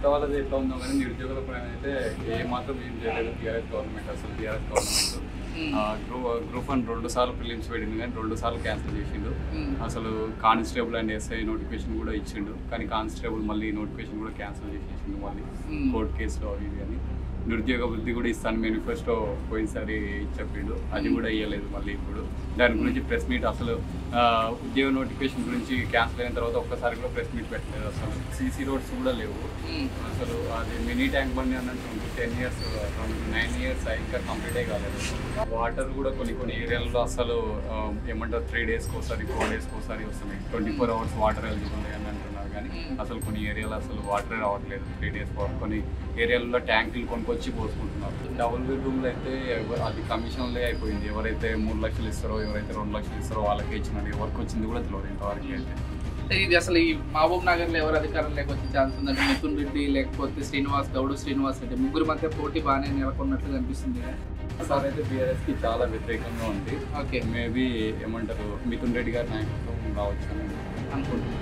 మిగతా వాళ్ళది ఎట్లా ఉందో కానీ నిరుద్యోగుల పైన అయితే ఏ మాత్రం ఏం చేయలేదు టీఆర్ఎస్ గవర్నమెంట్ అసలు TRS government group group one రెండు సార్లు ఫిలిమ్స్ పెట్టింది కానీ రెండు సార్లు క్యాన్సిల్ చేసిండు ఉమ్. అసలు కానిస్టేబుల్ అండ్ ఎస్ఐ నోటిఫికేషన్ కూడా ఇచ్చిండు కానీ కానిస్టేబుల్ మళ్ళీ నోటిఫికేషన్ కూడా క్యాన్సిల్ చేసేసిండు మళ్ళీ Hmm. కోర్టు కేసులో అవి ఇవి అని నిరుద్యోగ వృద్ధి కూడా ఇస్తాను మేనిఫెస్టో పోయినసారి చెప్పిండు అది కూడా ఇవ్వలేదు మళ్ళీ ఇప్పుడు దాని గురించి ప్రెస్ మీట్ అసలు ఆ, ఉద్యోగ నోటిఫికేషన్ గురించి క్యాన్సిల్ అయిన తర్వాత ఒక్కసారి కూడా ప్రెస్ మీట్ పెట్టలేదు అసలు సీసీ రోడ్స్ కూడా లేవు ఉమ్. అసలు అది మినీ ట్యాంక్ బండి అన్నట్టు టెన్ ఇయర్స్ నైన్ ఇయర్స్ ఇంకా కంప్లీటే కాలేదు వాటర్ కూడా కొన్ని కొన్ని ఏరియాల్లో అసలు ఆ, ఏమంటారు త్రీ డేస్కి ఒకసారి ఫోర్ డేస్కి ఒకసారి వస్తున్నాయి twenty four hours water eligible అని అంటున్నారు కానీ అసలు కొన్ని ఏరియాలో అసలు వాటరే రావట్లేదు త్రీ డేస్ కొన్ని ఏరియాలలో ట్యాంకులు కొనుక్కొచ్చి పోసుకుంటున్నారు డబుల్ బెడ్రూమ్లో అయితే ఎవ- అది కమిషన్లే అయిపోయింది ఎవరైతే మూడు లక్షలు ఇస్తారో ఎవరైతే రెండు లక్షలు ఇస్తారో వాళ్ళకే ఇచ్చినట్టు ఎవరికి వచ్చింది కూడా తెలియదు ఇంతవరకు అయితే అంటే ఇది అసలు ఈ మహబూబ్ నగర్ లో ఎవరు అధికారం లేకొచ్చే ఛాన్స్ ఉందంటే మిథున్ రెడ్డి లేకపోతే శ్రీనివాస్ గౌడ్ శ్రీనివాస్ రెడ్డి ముగ్గురు మధ్య పోటీ బాగానే నెలకొన్నట్లు కనిపిస్తుంది సార్ అయితే బీఆర్ఎస్ కి చాలా వ్యతిరేకంగా ఉంది ఓకే మేబీ ఏమంటారు మిథున్ రెడ్డి గారి నాయకత్వం రావచ్చు అని అనుకుంటున్నాను